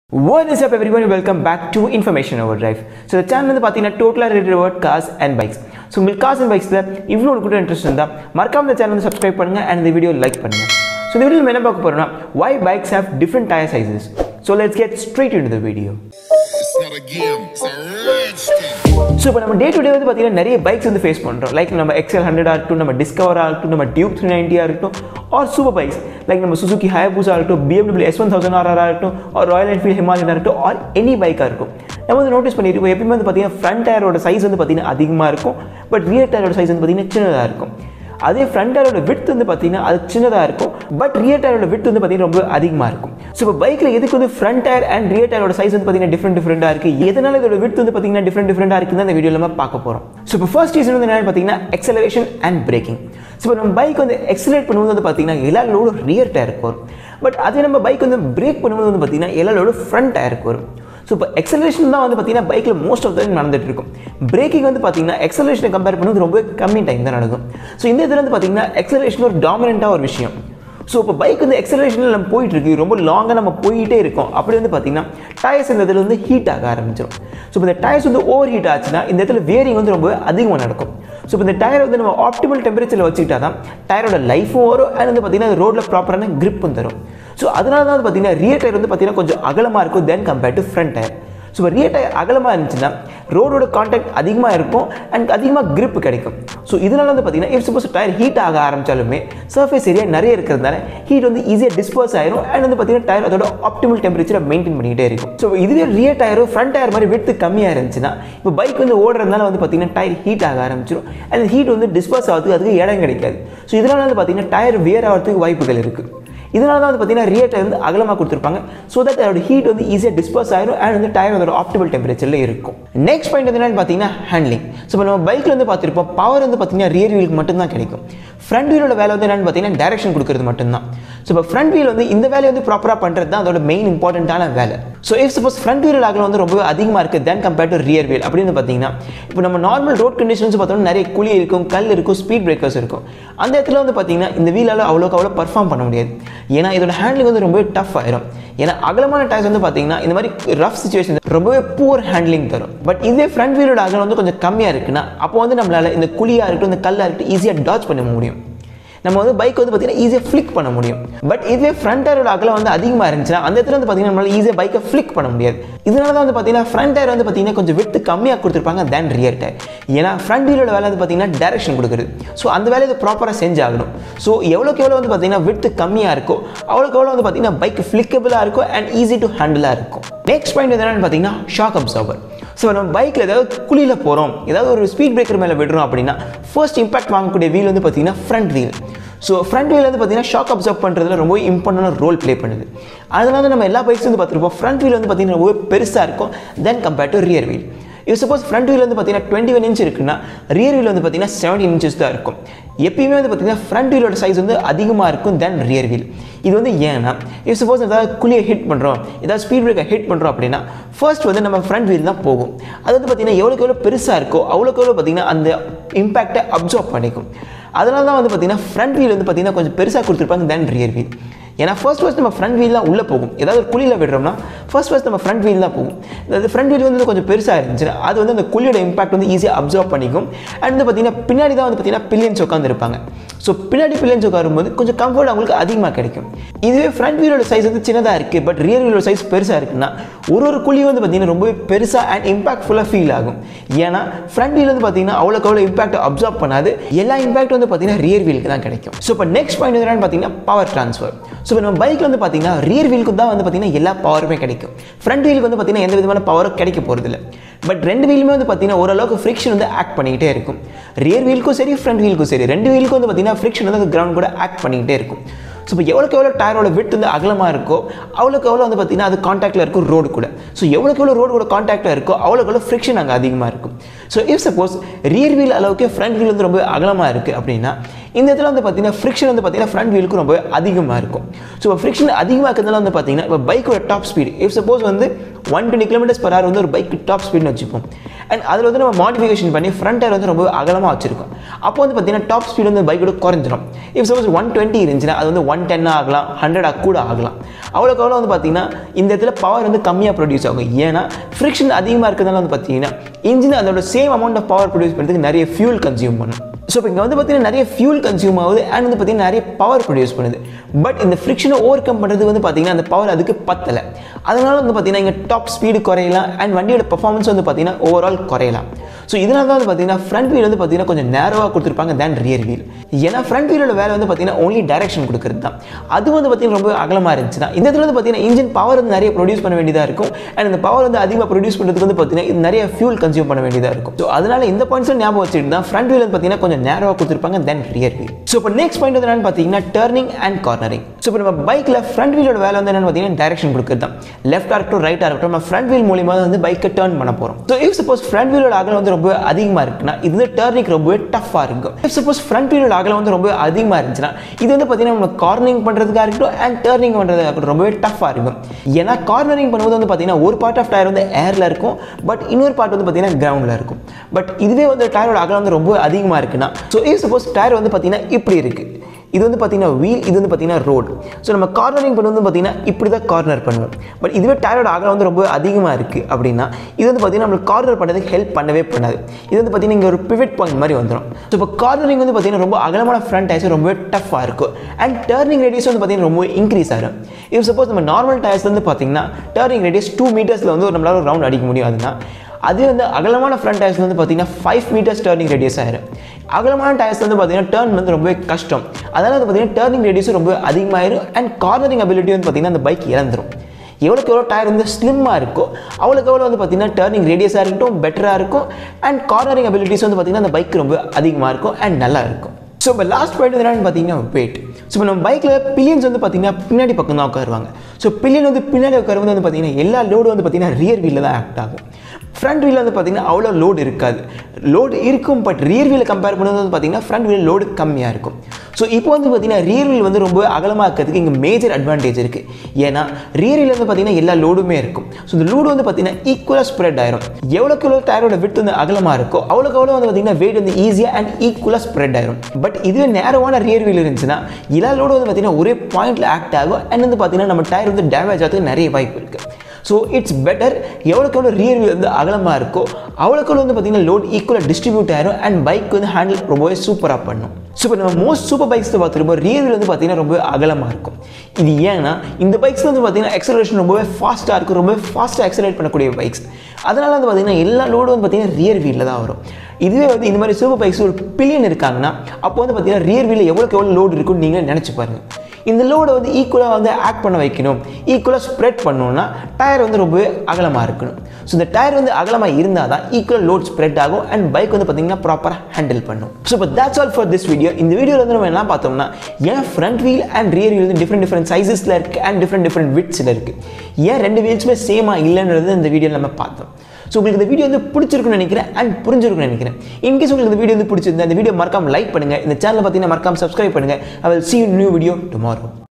What is up everyone welcome back to Information Overdrive. So இந்த channel வந்து பார்த்தீங்கன்னா டோட்டலாக related about cars and bikes so உங்களுக்கு cars and பைக்ஸில் இவ்வளோ கூட இன்ட்ரெஸ்ட் இருந்தால் மறக்காம இந்த சேனல் வந்து சப்ஸ்கிரைப் பண்ணுங்கள் அண்ட் இந்த வீடியோ லைக் பண்ணுங்கள் ஸோ இந்த வீடியோ நம்ம என்ன பார்க்க போகிறோம்னா why bikes have different tire sizes. So let's get straight into the video. It's not a game, it's a rich thing. So இப்போ நம்ம டே டு டே வந்து பார்த்தீங்கன்னா நிறைய பைக்ஸ் வந்து ஃபேஸ் பண்ணுறோம் லைக் நம்ம எக்ஸல் ஹண்ட்ரடாக இருக்கட்டும் நம்ம டிஸ்கவராக இருக்கட்டும் நம்ம டியூப் த்ரீ நைன்ட்டியாக இருக்கட்டும் ஆர் சூப்பர் பைக்ஸ் லைக் நம்ம சுசுகி ஹயபூஸாக இருக்கட்டும் பிஎம்டபிள்யூ எஸ் ஒன் தௌசண்ட் ஆர்ஆராக இருக்கட்டும் ஆர் ராயல் என்ஃபீல்ட் ஹிமாலயனாக இருக்கட்டும் ஆர் எனி பைக்காக இருக்கும் நம்ம வந்து நோட்டீஸ் பண்ணியிருப்போம் எப்பயுமே வந்து பார்த்தீங்கன்னா ஃப்ரண்ட் டயரோட சைஸ் வந்து பார்த்தீங்கன்னா அதிகமாக இருக்கும் பட் ரியர் டயரோட சைஸ் வந்து பார்த்தீங்கன்னா சின்னதாக இருக்கும் அதே ஃப்ரண்ட் டயரோட விட்த் வந்து பார்த்தீங்கன்னா அது சின்னதாக இருக்கும் பட் ரியர் டயரோட விட்த் வந்து பார்த்தீங்கன்னா ரொம்ப அதிகமாக இருக்கும் ஸோ இப்போ பைக்கில் எதுக்கு வந்து ஃப்ரண்ட் டயர் அண்ட் ரியர் டயரோட சைஸ் வந்து பார்த்தீங்கன்னா டிஃப்ரெண்ட் டிஃப்ரெண்டாக இருக்குது எதனால இதோட விட்த் வந்து பார்த்தீங்கன்னா டிஃப்ரெண்ட் டிஃப்ரெண்டாக இருக்குன்னு அந்த வீடியோவில் நம்ம பார்க்க போகிறோம் ஸோ இப்போ ஃபர்ஸ்ட் ரீசன் வந்து என்னன்னு பார்த்தீங்கன்னா எக்ஸலரேஷன் அண்ட் பிரேக்கிங் ஸோ இப்போ நம்ம பைக் வந்து எக்ஸலேட் பண்ணும்போது வந்து பார்த்தீங்கன்னா எல்லா லோடும் ரியர் டயருக்கு வரும் பட் அதே நம்ம பைக் வந்து பிரேக் பண்ணும்போது வந்து பார்த்தீங்கன்னா எல்லா லோடும் ஃப்ரண்ட் டயருக்கு வரும் ஸோ இப்போ எக்ஸலரேஷன் தான் வந்து பார்த்தீங்கன்னா பைக்கில் மோஸ்ட் ஆஃப் த டைம் நடந்துட்டு இருக்கும் பிரேக்கிங் வந்து பார்த்தீங்கன்னா எக்ஸலரேஷனை கம்பேர் பண்ணுறது ரொம்ப கம்மி டைம் தான் நடக்கும் ஸோ இந்த இதில் வந்து பார்த்தீங்கன்னா எக்ஸலரேஷன் ஒரு டாமினண்ட்டாக ஒரு விஷயம் ஸோ இப்போ பைக் வந்து எக்ஸலரேஷனில் நம்ம போயிட்டு இருக்கு ரொம்ப லாங்காக நம்ம போயிட்டே இருக்கோம் அப்படி வந்து பார்த்தீங்கன்னா டயர்ஸ் இந்த இடத்துல வந்து ஹீட் ஆக ஆரம்பிச்சிடும் ஸோ இப்போ இந்த டயர்ஸ் வந்து ஓவர் ஹீட் ஆச்சுன்னா இந்த இடத்துல வேரிங் வந்து ரொம்ப அதிகமாக நடக்கும் ஸோ இப்போ இந்த டயர் வந்து நம்ம ஆப்டிமல் டெம்பரேச்சரில் வச்சுக்கிட்டா தான் டயரோட லைஃபும் வரும் அண்ட் வந்து பார்த்தீங்கன்னா ரோட்டில் ப்ராப்பரான gripம் தரும் ஸோ அதனால தான் வந்து பார்த்தீங்கன்னா ரியர் டயர் வந்து பார்த்தீங்கன்னா கொஞ்சம் அகலமாக இருக்கும் then compared to front tyre so இப்போ ரியர் டயர் அகலமாக இருந்துச்சுன்னா ரோடோட கான்டாக்ட் அதிகமாக இருக்கும் அண்ட் அதிகமாக grip கிடைக்கும் ஸோ இதனால வந்து பார்த்தீங்கன்னா இஃப் சப்போஸ் டயர் ஹீட் ஆக ஆரம்பிச்சாலுமே சர்ஃபேஸ் ஏரியா நிறைய இருக்கிறதுனால ஹீட் வந்து ஈஸியாக டிஸ்பர்ஸ் ஆயிரும் அண்ட் வந்து பார்த்தீங்கன்னா டயர் அதோட ஆப்டிமல் டெம்பரேச்சரை மெயின்டைன் பண்ணிக்கிட்டே இருக்கும் ஸோ இதுவே ரியர் டயரும் ஃப்ரண்ட் டயர் மாதிரி விட்டு கம்மியாக இருந்துச்சுன்னா இப்போ பைக் வந்து ஓடுறதுனால வந்து பார்த்தீங்கன்னா டயர் ஹீட் ஆக ஆரம்பிச்சிடும் அண்ட் ஹீட் வந்து டிஸ்பர்ஸ் ஆகிறதுக்கு அதுக்கு இடம் கிடைக்காது ஸோ இதனால வந்து பார்த்தீங்கன்னா டயர் வியர் ஆகிறதுக்கு வாய்ப்புகள் இருக்குது இதனால தான் வந்து பார்த்தீங்கன்னா ரியர் டயர் வந்து அகலமாக கொடுத்துருப்பாங்க ஸோ தட் அதோட ஹீட் வந்து ஈஸியாக டிஸ்பர்ஸ் ஆயிரும் அண்ட் வந்து டயர் அதோட ஆப்டிமல் டெம்பரேச்சரில் இருக்கும் நெக்ஸ்ட் பாயிண்ட் வந்து என்னன்னு பார்த்தீங்கன்னா ஹேண்ட்லிங் ஸோ இப்போ நம்ம பைக்கில் வந்து பார்த்துருப்போம் பவர் வந்து பார்த்தீங்கன்னா ரியர் வீலுக்கு மட்டும்தான் கிடைக்கும் ஃப்ரண்ட் வீலோட வேலை வந்து என்னன்னு பார்த்தீங்கன்னா டைரக்ஷன் கொடுக்கறது மட்டும்தான் ஸோ இப்போ ஃப்ரண்ட் வீல் வந்து இந்த வேலையை வந்து ப்ராப்பராக பண்ணுறது தான் அதோட மெயின் இம்பார்ட்டண்ட்டான வேலை so if suppose front wheel அகலம் வந்து ரொம்ப அதிகமாக இருக்குது then compared to rear wheel அப்படின்னு பார்த்தீங்கன்னா இப்போ நம்ம நார்மல் ரோட் கண்டிஷன்ஸ் பார்த்தோம்னா நிறைய குழி இருக்கும் கல் இருக்கும் ஸ்பீட் பிரேக்கர்ஸ் இருக்கும் அந்த இடத்துல வந்து பார்த்தீங்கன்னா இந்த வீலால் அவ்வளோக்கு அவ்வளோ பர்ஃபார்ம் பண்ண முடியாது ஏன்னா இதோட ஹேண்ட்லிங் வந்து ரொம்பவே டஃப் ஆயிரும் ஏன்னா அகலமான டயர்ஸ் வந்து பார்த்தீங்கன்னா இந்த மாதிரி ரஃப் சுச்சுவேஷன் ரொம்பவே பூர் ஹேண்ட்லிங் தரும் பட் இதே ஃப்ரண்ட் வீலோட அகலம் வந்து கொஞ்சம் கம்மியாக இருக்குன்னா அப்போ வந்து நம்மளால் இந்த குழியாக இருக்கட்டும் இந்த கல்லாக இருக்கட்டும் ஈஸியாக டாச் பண்ண முடியும் நம்ம வந்து பைக் வந்து பார்த்தீங்கன்னா ஈஸியாக ஃப்ளிக் பண்ண முடியும் பட் இதுவே ஃப்ரண்ட் டயரோட அகலம் வந்து அதிகமாக இருந்துச்சுன்னா அந்த இடத்துல வந்து பார்த்தீங்கன்னா நம்மளால ஈஸியாக பைக்கை ஃப்ளிக் பண்ண முடியாது இதனால தான் வந்து பார்த்தீங்கன்னா ஃப்ரண்ட் டயர் வந்து பார்த்தீங்கன்னா கொஞ்சம் விட்டு கம்மியாக கொடுத்துருப்பாங்க தேன் ரியர் டயர் ஏன்னா ஃப்ரண்ட் வீலோட வேலை வந்து பார்த்தீங்கன்னா டைரக்ஷன் கொடுக்குறது ஸோ அந்த வேலையை ப்ராப்பராக செஞ்சாகணும் ஸோ எவ்வளோக்கு எவ்வளோ வந்து பார்த்தீங்கன்னா விட்டு கம்மியாக இருக்கோ அவ்வளோக்கு எவ்வளோ வந்து பார்த்தீங்கன்னா பைக் ஃப்ளிக்கபிளாக இருக்கும் அண்ட் ஈஸி டு ஹேண்டிலாக இருக்கும் நெக்ஸ்ட் பாயிண்ட் என்னன்னு பார்த்தீங்கன்னா ஷாக் அப்சர்வர் ஸோ நம்ம பைக்கில் ஏதாவது குழியில் போகிறோம் ஏதாவது ஒரு ஸ்பீட் பிரேக்கர் மேலே விடுறோம் அப்படின்னா ஃபர்ஸ்ட் இம்பாக்ட் வாங்கக்கூடிய வீல் வந்து பார்த்தீங்கன்னா front wheel so front wheel வந்து பார்த்தீங்கன்னா ஷாக் அப்சர்வ் பண்ணுறதுல ரொம்ப இம்பார்ட்டன்டான ரோல் ப்ளே பண்ணுது அதனால நம்ம எல்லா பைக்ஸ் வந்து பார்த்துருப்போம் ஃப்ரண்ட் வீல் வந்து பார்த்தீங்கன்னா ரொம்ப பெருசாக இருக்கும் then compared to rear wheel இது சப்போஸ் ஃப்ரண்ட் வீல் வந்து பார்த்தீங்கன்னா டுவெண்ட்டி ஒன் இன்ச் இருக்குன்னா ரியர் வீல் வந்து பார்த்தீங்கன்னா செவன்டீன் இன்ச்சஸ் தான் இருக்கும் எப்பயுமே வந்து பார்த்தீங்கன்னா ஃப்ரண்ட் வீலோட சைஸ் வந்து அதிகமாக இருக்கும் தென் ரியர் வீல் இது வந்து ஏன்னா இப்போ சப்போஸ் ஏதாவது குழியை ஹிட் பண்ணுறோம் ஏதாவது ஸ்பீட் பிரேக்கை ஹிட் பண்ணுறோம் அப்படின்னா ஃபர்ஸ்ட் வந்து நம்ம ஃப்ரண்ட் வீல் தான் போகும் அது வந்து பார்த்தீங்கன்னா எவ்வளோக்கு எவ்வளோ பெருசாக இருக்கோ அவ்வளோக்கு எவ்வளோ பார்த்தீங்கன்னா அந்த இம்பேக்டை அப்சர்வ் பண்ணிக்கும் அதனால தான் வந்து பார்த்தீங்கன்னா ஃப்ரண்ட் வீல் வந்து பார்த்தீங்கன்னா கொஞ்சம் பெருசாக கொடுத்துருப்பாங்க தென் ரியர் வீல் ஏன்னா ஃபர்ஸ்ட் ஃபர்ஸ்ட் நம்ம ஃப்ரண்ட் வீல் தான் உள்ளே போகும் ஏதாவது ஒரு குழியில் விடுறோம்னா ஃபர்ஸ்ட் ஃபர்ஸ்ட் நம்ம ஃப்ரண்ட் வீல் தான் போகும் அதாவது ஃப்ரண்ட் வீல் வந்து கொஞ்சம் பெருசாக இருந்துச்சுன்னா அது வந்து அந்த குழியோட இம்பாக்ட் வந்து ஈஸியாக அப்சர்வ் பண்ணிக்கும் அண்ட் வந்து பார்த்தீங்கன்னா பின்னாடி தான் வந்து பார்த்தீங்கன்னா பில்லியன்ஸ் உட்காந்துருப்பாங்க ஸோ பின்னாடி பில்லியன்ஸ் உட்காரும்போது கொஞ்சம் கம்ஃபர்ட் அவங்களுக்கு அதிகமாக கிடைக்கும் இதுவே ஃப்ரண்ட் வீலோட சைஸ் வந்து சின்னதாக இருக்குது பட் ரியர் வீலோட சைஸ் பெருசாக இருக்குன்னா ஒரு ஒரு குழியும் வந்து பார்த்தீங்கன்னா ரொம்பவே பெருசாக அண்ட் இம்பாக்ட்ஃபுல்லாக ஃபீல் ஆகும் ஏன்னா ஃப்ரண்ட் வீல் வந்து பார்த்தீங்கன்னா அவ்வளோக்கு அவ்வளோ இம்பாக்ட் அப்சர்வ் பண்ணாது எல்லா இம்பாக்ட் வந்து பார்த்தீங்கன்னா ரியர் வீலுக்கு தான் கிடைக்கும் ஸோ இப்போ நெக்ஸ்ட் பாயிண்ட் என்னன்னு பார்த்தீங்கன்னா பவர் ட்ரான்ஸ்ஃபர் ஸோ இப்போ நம்ம பைக்கில் வந்து பார்த்தீங்கன்னா ரியர் வீலுக்கு தான் வந்து பார்த்தீங்கன்னா எல்லா பவருமே கிடைக்கும் ஃப்ரண்ட் வீலுக்கு வந்து பார்த்தீங்கன்னா எந்த விதமான பவரும் கிடைக்க போகிறதில்ல பட் ரெண்டு வீலுமே வந்து பார்த்தீங்கன்னா ஓரளவுக்கு ஃப்ரிக்ஷன் வந்து ஆக்ட் பண்ணிக்கிட்டே இருக்கும் ரியர் வீலுக்கும் சரி ஃப்ரண்ட் வீலுக்கும் சரி ரெண்டு வீலுக்கும் வந்து பார்த்தீங்கன்னா ஃப்ரிக்ஷன் வந்து கிரவுண்ட் கூட ஆக்ட் பண்ணிக்கிட்டே இருக்கும் ஸோ இப்போ எவ்வளோக்கு எவ்வளோ டயரோட விட்டு வந்து அகலமாக இருக்கோ அவ்வளோக்கு எவ்வளோ வந்து பார்த்தீங்கன்னா அது காண்டாக்டில் இருக்கும் ரோடு கூட ஸோ எவ்வளோக்கு எவ்வளோ ரோடு கூட காண்டாக்டில் இருக்கோ அவ்வளோக்கு எவ்வளோ ஃப்ரிக்ஷன் அங்கே அதிகமாக இருக்கும் so if suppose rear wheel அளவுக்கு ஃப்ரண்ட் வீல் வந்து ரொம்ப அகலமாக இருக்குது அப்படின்னா இந்த இடத்துல வந்து பார்த்தீங்கன்னா ஃப்ரிக்ஷன் வந்து பார்த்தீங்கன்னா ஃப்ரண்ட் வீலுக்கு ரொம்ப அதிகமாக இருக்கும் ஸோ இப்போ ஃப்ரிக்ஷன் அதிகமாக இருக்கிறதுனால வந்து பார்த்தீங்கன்னா இப்போ பைக்கோட டாப் ஸ்பீடு இஃப் சப்போஸ் வந்து one twenty kilometers per hour வந்து ஒரு பைக் டாப் ஸ்பீட்னு வச்சுப்போம் அண்ட் அதில் வந்து நம்ம மாடிஃபிகேஷன் பண்ணி ஃப்ரண்ட் டயர் வந்து ரொம்ப அகலமாக வச்சிருக்கோம் அப்போ வந்து பார்த்தீங்கன்னா டாப் ஸ்பீடு வந்து பைக்கோட குறைஞ்சிரும் இஃப் சப்போஸ் ஒன் டுவெண்ட்டி இருந்துச்சுன்னா அது வந்து ஒன் டென் ஆகலாம் ஹண்ட்ரட் கூட ஆகலாம் அவ்வளோக்கு அவ்வளோ வந்து பார்த்தீங்கன்னா இந்த இடத்துல பவர் வந்து கம்மியாக ப்ரொடியூஸ் ஆகும் ஏன்னா ஃப்ரிக்ஷன் அதிகமாக இருக்கிறதுனால வந்து பார்த்தீங்கன்னா இன்ஜின் அதோட same amount of power produce பண்ணுறதுக்கு நிறைய ஃபியூல் கன்சியூம் பண்ணும் ஸோ இப்போ இங்கே வந்து பார்த்தீங்கன்னா நிறைய ஃபியூல் கன்சியூம் ஆகுது அண்ட் வந்து பார்த்தீங்கன்னா நிறைய பவர் ப்ரொடியூஸ் பண்ணுது பட் இந்த ஃப்ரிக்ஷனை ஓவர் கம் பண்ணுறது வந்து பார்த்தீங்கன்னா அந்த பவர் அதுக்கு பத்தலை அதனால வந்து பார்த்தீங்கன்னா இங்கே டாப் ஸ்பீடு குறையலாம் அண்ட் வண்டியோட பர்ஃபார்மன்ஸ் வந்து பார்த்தீங்கன்னா ஓவரால் குறையலாம் ஸோ இதனால தான் வந்து பார்த்தீங்கன்னா ஃப்ரண்ட் வீல் வந்து பார்த்தீங்கன்னா கொஞ்சம் நேரோவாக கொடுத்துருப்பாங்க தேன் ரியர் வீல் ஏன்னா ஃப்ரண்ட் வீலோட வேலை வந்து பார்த்தீங்கன்னா ஓன்லி டைரக்ஷன் கொடுக்குறது தான் அது வந்து பார்த்தீங்கன்னா ரொம்ப அகலமாக இருந்துச்சுன்னா இந்த இடத்துல வந்து பார்த்தீங்கன்னா இன்ஜின் பவர் வந்து நிறைய ப்ரொடியூஸ் பண்ண வேண்டியதாக இருக்கும் அண்ட் இந்த பவர் வந்து அதிகமாக ப்ரொடியூஸ் பண்ணுறதுக்கு வந்து பார்த்தீங்கன்னா இது நிறைய ஃபியூல் கன்சியூம் பண்ண வேண்டியதாக இருக்கும் ஸோ அதனால இந்த பாயிண்ட்ஸ் ஞாபகம் வச்சுட்டு தான் ஃப்ரண்ட் வீல் வந்து பார்த்தீங்கன்னா கொஞ்சம் நேரோவாக கொடுத்துருப்பாங்க தென் ரியர் வீல் ஸோ இப்போ நெக்ஸ்ட் பாயிண்ட் வந்து என்னன்னு பார்த்தீங்கன்னா டர்னிங் அண்ட் கார்னரிங் ஸோ இப்போ நம்ம பைக்கில் ஃப்ரண்ட் வீலோட வேலை வந்து என்னன்னு பார்த்தீங்கன்னா டைரக்ஷன் கொடுக்குறது தான் லெஃப்ட் இருக்கட்டும் ரைட்டாக இருக்கட்டும் நம்ம ஃப்ரண்ட் வீல் மூலியமாக வந்து பைக்கை டர்ன் பண்ண போகிறோம் ஸோ இஃப் சப்போஸ் ஃப்ரண்ட் வீலோட அகலம் வந்து ரொம்ப அதிகமாக இருக்குன்னா இது வந்து டர்னிங் ரொம்பவே டஃப்பாக இருக்கும் இஃப் சப்போஸ் ஃப்ரண்ட் வீலோட அகலம் வந்து ரொம்ப அதிகமாக இருந்துச்சுன்னா இது வந்து பார்த்தீங்கன்னா நம்ம கார்னிங் பண்ணுறதுக்காக இருக்கட்டும் அண்ட் டர்னிங் பண்ணுறதுக்காக இருக்கட்டும் ரொம்பவே டஃப்பாக இருக்கும் ஏன்னா கார்னரிங் பண்ணும்போது வந்து பார்த்தீங்கன்னா ஒரு பார்ட் ஆஃப் டயர் வந்து ஏரில் இருக்கும் பட் இன்னொரு பார்ட் வந்து பார்த்தீங்கன்னா கிரவுண்டில் இருக்கும் பட் இதுவே வந்து டயரோட அகலம் வந்து ரொம்ப அதிகமாக இருக்குன்னா ஸோ இஃப் சப்போஸ் டயர் வந்து பார்த்தீங்கன்னா இப்படி இருக்குது இது வந்து பார்த்தீங்கன்னா வீல் இது வந்து பார்த்தீங்கன்னா ரோடு ஸோ நம்ம கார்னரிங் பண்ணுறது பார்த்தீங்கன்னா இப்படி தான் கார்னர் பண்ணுவோம் பட் இதுவே டயரோட அகலம் வந்து ரொம்ப அதிகமாக இருக்குது அப்படின்னா இது வந்து பார்த்தீங்கன்னா நம்மளுக்கு கார்னர் பண்ணுறதுக்கு ஹெல்ப் பண்ணவே பண்ணாது இது வந்து பார்த்தீங்கன்னா இங்கே ஒரு பிவிட் பாயிண்ட் மாதிரி வந்துடும் ஸோ இப்போ கார்னரிங் வந்து பார்த்தீங்கன்னா ரொம்ப அகலமான ஃப்ரண்ட் டயர்ஸ் ரொம்பவே டஃப்பாக இருக்கும் அண்ட் டர்னிங் ரேடியஸ் வந்து பார்த்தீங்கன்னா ரொம்ப இன்க்ரீஸ் ஆகும் இப்போ சப்போஸ் நம்ம நார்மல் டயர்ஸ் வந்து பார்த்தீங்கன்னா டர்னிங் ரேடியஸ் டூ மீட்டர்ஸில் வந்து நம்மளால ஒரு ரவுண்ட் அடிக்க முடியும் அதுனா அதே வந்து அகலமான ஃப்ரண்ட் டயர்ஸ் வந்து பார்த்தீங்கன்னா ஃபைவ் மீட்டர்ஸ் டர்னிங் ரேடியஸ் ஆயிரும் அகலமான டயர்ஸ் வந்து பார்த்தீங்கன்னா டர்ன் வந்து ரொம்பவே கஷ்டம் அதனால் வந்து பார்த்தீங்கன்னா டர்னிங் ரேடியஸும் ரொம்ப அதிகமாயிரும் அண்ட் கார்னரிங் அபிலிட்டி வந்து பார்த்தீங்கன்னா அந்த பைக் இழந்துரும் எவ்வளோக்கு எவ்வளோ டயர் வந்து ஸ்லிம்மாக இருக்கோ அவ்வளோக்கு எவ்வளோ வந்து பார்த்தீங்கன்னா டர்னிங் ரேடியஸாக இருக்கட்டும் பெட்டராக இருக்கும் அண்ட் கார்னரிங் அபிலிட்டிஸ் வந்து பார்த்தீங்கன்னா அந்த பைக் ரொம்ப அதிகமாக இருக்கும் அண்ட் நல்லா இருக்கும் ஸோ இப்போ லாஸ்ட் பாயிண்ட் வந்து என்னன்னு பார்த்தீங்கன்னா வெயிட் ஸோ இப்போ நம்ம பைக்கில் பில்லியன்ஸ் வந்து பார்த்தீங்கன்னா பின்னாடி பக்கம் தான் உட்காருவாங்க ஸோ பில்லியன் வந்து பின்னாடி உட்காருவது வந்து பார்த்தீங்கன்னா எல்லா லோடு வந்து பார்த்தீங்கன்னா ரியர் வீலில் தான் ஆக்ட் ஆகும் ஃப்ரண்ட் வீலில் வந்து பார்த்தீங்கன்னா அவ்வளோ லோடு இருக்காது லோடு இருக்கும் பட் ரியர் வீலை கம்பேர் பண்ணுறது வந்து பார்த்தீங்கன்னா ஃப்ரண்ட் வீல் லோடு கம்மியாக இருக்கும் ஸோ இப்போ வந்து பார்த்தீங்கன்னா ரியர் வீல் வந்து ரொம்ப அகலமாக இருக்கிறதுக்கு இங்கே மேஜர் அட்வான்டேஜ் இருக்குது ஏன்னா ரியர் வீல் வந்து பார்த்தீங்கன்னா எல்லா லோடுமே இருக்கும் ஸோ இந்த லோடு வந்து பார்த்தீங்கன்னா ஈக்குவலாக ஸ்ப்ரெட் ஆயிரும் எவ்வளோக்கு எவ்வளோ டயரோட விட்டு வந்து அகலமாக இருக்கோ அவ்வளோக்கு அவ்வளோ வந்து பார்த்தீங்கன்னா வெயிட் வந்து ஈஸியாக அண்ட் ஈக்குவலாக ஸ்ப்ரெட் ஆயிரும் பட் இதுவே நேரமான ரியர் வீல் இருந்துச்சுன்னா எல்லா லோடு வந்து பார்த்தீங்கன்னா ஒரே பாயிண்ட்டில் ஆக்ட் ஆகும் அண்ட் வந்து பார்த்தீங்கன்னா நம்ம டயர் வந்து டேமேஜ் ஆகிறதுக்கு நிறைய வாய்ப்பு இருக்குது ஸோ இட்ஸ் பெட்டர் எவ்வளோக்கு எவ்வளோ ரியர் வீல் வந்து அகலமாக இருக்கோ அவ்வளோக்கு எவ்வளோ வந்து பார்த்தீங்கன்னா லோட் ஈக்குவலாக டிஸ்ட்ரிபியூட் ஆயிரும் அண்ட் பைக் வந்து ஹேண்டில் ரொம்பவே சூப்பராக பண்ணும் ஸோ இப்போ நம்ம மோஸ்ட் சூப்பர் பைக்ஸ் பார்த்துருப்போம் ரியர் வீல் வந்து பார்த்தீங்கன்னா ரொம்ப அகலமாக இருக்கும் இது ஏன்னா இந்த பைக்ஸ் வந்து பார்த்தீங்கன்னா எக்ஸலரேஷன் ரொம்பவே ஃபாஸ்ட்டாக இருக்கும் ரொம்பவே ஃபாஸ்ட்டாக எக்ஸலரேட் பண்ணக்கூடிய பைக்ஸ் அதனால் வந்து பார்த்தீங்கன்னா எல்லா லோடும் வந்து பார்த்தீங்கன்னா ரியர் வீலில் தான் வரும் இதுவே வந்து இந்த மாதிரி சூப்பர் பைக்ஸ் ஒரு பில்லியன் இருக்காங்கன்னா அப்போ வந்து பார்த்தீங்கன்னா ரியர் வீலில் எவ்வளோக்கு எவ்வளோ லோடு இருக்குன்னு நீங்கள் நினச்சி பாருங்கள் இந்த லோடை வந்து ஈக்குவலாக வந்து ஆக்ட் பண்ண வைக்கணும் ஈக்குவலாக ஸ்ப்ரெட் பண்ணணும்னா டயர் வந்து ரொம்பவே அகலமாக இருக்கணும் ஸோ இந்த டயர் வந்து அகலமாக இருந்தால் தான் ஈக்குவல் லோட் ஸ்ப்ரெட் ஆகும் அண்ட் பைக் வந்து பார்த்தீங்கன்னா ப்ராப்பராக ஹேண்டில் பண்ணும் ஸோ இப்போ that's all for this video இந்த வீடியோவில் வந்து நம்ம என்ன பார்த்தோம்னா ஏன் front wheel and rear wheel வந்து டிஃப்ரெண்ட் டிஃப்ரெண்ட் சைஸஸில் இருக்குது அண்ட் டிஃப்ரெண்ட் டிஃப்ரெண்ட் விட்ஸில் இருக்குது ஏன் ரெண்டு வீல்ஸுமே சேமாக இல்லைன்றது இந்த வீடியோவில் நம்ம பார்த்தோம் ஸோ உங்களுக்கு இந்த வீடியோ வந்து பிடிச்சிருக்குன்னு நினைக்கிறேன் அண்ட் புரிஞ்சிருக்குன்னு நினைக்கிறேன் இன்கேஸ் உங்களுக்கு இந்த வீடியோ வந்து பிடிச்சிருந்தா இந்த வீடியோ மறக்காம லைக் பண்ணுங்கள் இந்த சேனல் பார்த்தீங்கன்னா மறக்காம சப்ஸ்கிரைப் பண்ணுங்கள் I will see you in new video tomorrow